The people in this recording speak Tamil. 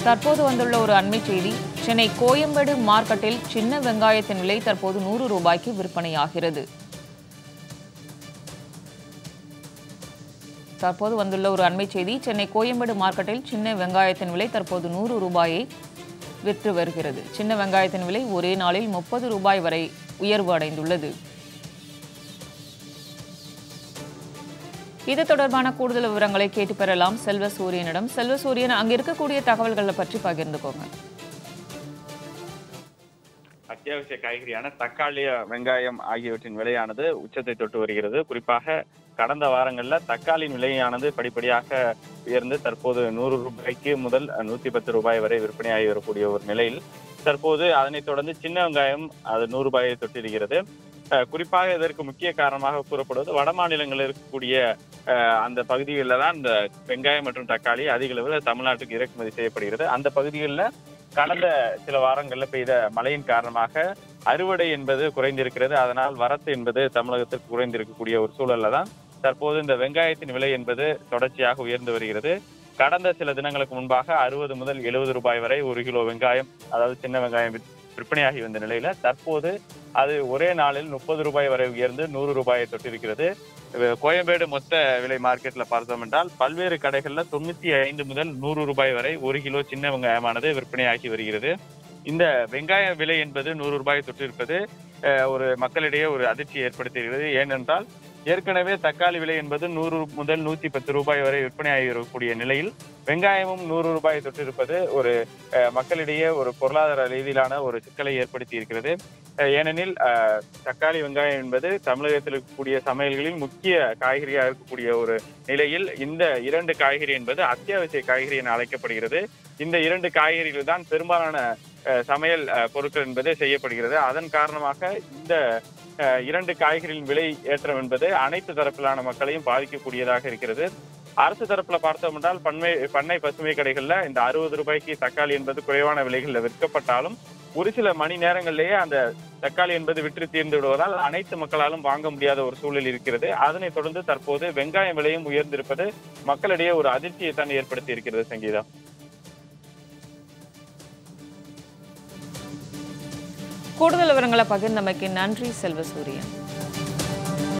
தற்போது வந்துள்ள ஒரு அண்மை செய்தி சென்னை கோயம்பேடு மார்க்கெட்டில் சின்ன வெங்காயத்தின் விலை தற்போது நூறு ரூபாய்க்கு விற்பனையாகிறது தற்போது வந்துள்ள ஒரு அண்மை செய்தி சென்னை கோயம்பேடு மார்க்கெட்டில் சின்ன வெங்காயத்தின் விலை தற்போது நூறு ரூபாயை விற்று வருகிறது சின்ன வெங்காயத்தின் விலை ஒரே நாளில் முப்பது ரூபாய் வரை உயர்வு அடைந்துள்ளது இது தொடர்பான கூடுதல் விவரங்களை கேட்டு பெறலாம் செல்வ சூரியனிடம் செல்வ சூரியன் அங்க இருக்கக்கூடிய தகவல்களை பற்றி பகிர்ந்துக்கோங்க அத்தியாவசிய காய்கறியான தக்காளி வெங்காயம் ஆகியவற்றின் விலையானது உச்சத்தை தொட்டு வருகிறது குறிப்பாக கடந்த வாரங்கள்ல தக்காளியின் விலையானது படிப்படியாக உயர்ந்து தற்போது நூறு ரூபாய்க்கு முதல் நூத்தி பத்து ரூபாய் வரை விற்பனையாகி வரக்கூடிய ஒரு நிலையில் தற்போது அதனைத் தொடர்ந்து சின்ன வெங்காயம் அது நூறு ரூபாயை தொட்டிருக்கிறது அஹ் குறிப்பாக இதற்கு முக்கிய காரணமாக கூறப்படுவது வட மாநிலங்களில் இருக்கக்கூடிய அஹ், அந்த பகுதிகளில் தான் இந்த வெங்காயம் மற்றும் தக்காளி அதிக அளவில் தமிழ்நாட்டுக்கு இறக்குமதி செய்யப்படுகிறது அந்த பகுதிகளில் கடந்த சில வாரங்களில் பெய்த மழையின் காரணமாக அறுவடை என்பது குறைந்திருக்கிறது அதனால் வரத்து என்பது தமிழகத்திற்கு குறைந்திருக்கக்கூடிய ஒரு சூழல்ல தான் தற்போது இந்த வெங்காயத்தின் விலை என்பது தொடர்ச்சியாக உயர்ந்து வருகிறது கடந்த சில தினங்களுக்கு முன்பாக அறுபது முதல் எழுபது ரூபாய் வரை ஒரு கிலோ வெங்காயம் அதாவது சின்ன வெங்காயம் விற்- விற்பனையாகி வந்த நிலையில தற்போது அது ஒரே நாளில் முப்பது ரூபாய் வரை உயர்ந்து நூறு ரூபாயை தொட்டிருக்கிறது இது கோயம்பேடு மொத்த விலை மார்க்கெட்ல பார்த்தோம் என்றால் பல்வேறு கடைகள்ல தொண்ணூத்தி ஐந்து முதல் நூறு ரூபாய் வரை ஒரு கிலோ சின்ன வெங்காயமானது விற்பனையாகி வருகிறது இந்த வெங்காய விலை என்பது நூறு ரூபாய் தொட்டிருப்பது அஹ், ஒரு மக்களிடையே ஒரு அதிர்ச்சியை ஏற்படுத்தியிருக்கிறது ஏனென்றால் ஏற்கனவே தக்காளி விலை என்பது நூறு முதல் நூத்தி பத்து ரூபாய் வரை விற்பனையாகி வரக்கூடிய நிலையில் வெங்காயமும் நூறு ரூபாய் தொட்டிருப்பது ஒரு அஹ், மக்களிடையே ஒரு பொருளாதார ரீதியிலான ஒரு சிக்கலை ஏற்படுத்தி இருக்கிறது அஹ், ஏனெனில் அஹ், தக்காளி வெங்காயம் என்பது தமிழகத்தில் இருக்கக்கூடிய சமையல்களில் முக்கிய காய்கறியாக இருக்கக்கூடிய ஒரு நிலையில் இந்த இரண்டு காய்கறி என்பது அத்தியாவசிய காய்கறி என அழைக்கப்படுகிறது இந்த இரண்டு காய்கறிகள் தான் பெரும்பாலான அஹ், சமையல் அஹ், பொருட்கள் என்பது செய்யப்படுகிறது அதன் காரணமாக இந்த அஹ், இரண்டு காய்கறிகளின் விலை ஏற்றம் என்பது அனைத்து தரப்பிலான மக்களையும் பாதிக்கக்கூடியதாக இருக்கிறது அரசு தரப்புல பார்த்தோம் என்றால் பண்ணை பண்ணை பசுமை கடைகள்ல இந்த அறுபது ரூபாய்க்கு தக்காளி என்பது குறைவான விலைகளில் விற்கப்பட்டாலும் ஒரு சில மணி நேரங்களிலேயே அந்த தக்காளி என்பது விற்று தீர்ந்து விடுவதால் அனைத்து மக்களாலும் வாங்க முடியாத ஒரு சூழல் இருக்கிறது அதனைத் தொடர்ந்து தற்போது வெங்காயம் விலையும் உயர்ந்திருப்பது மக்களிடையே ஒரு அதிர்ச்சியை தான் ஏற்படுத்தி இருக்கிறது சங்கீதா கூடுதல் விவரங்களை பகிர்ந்தமைக்கு நன்றி செல்வ சூரியன்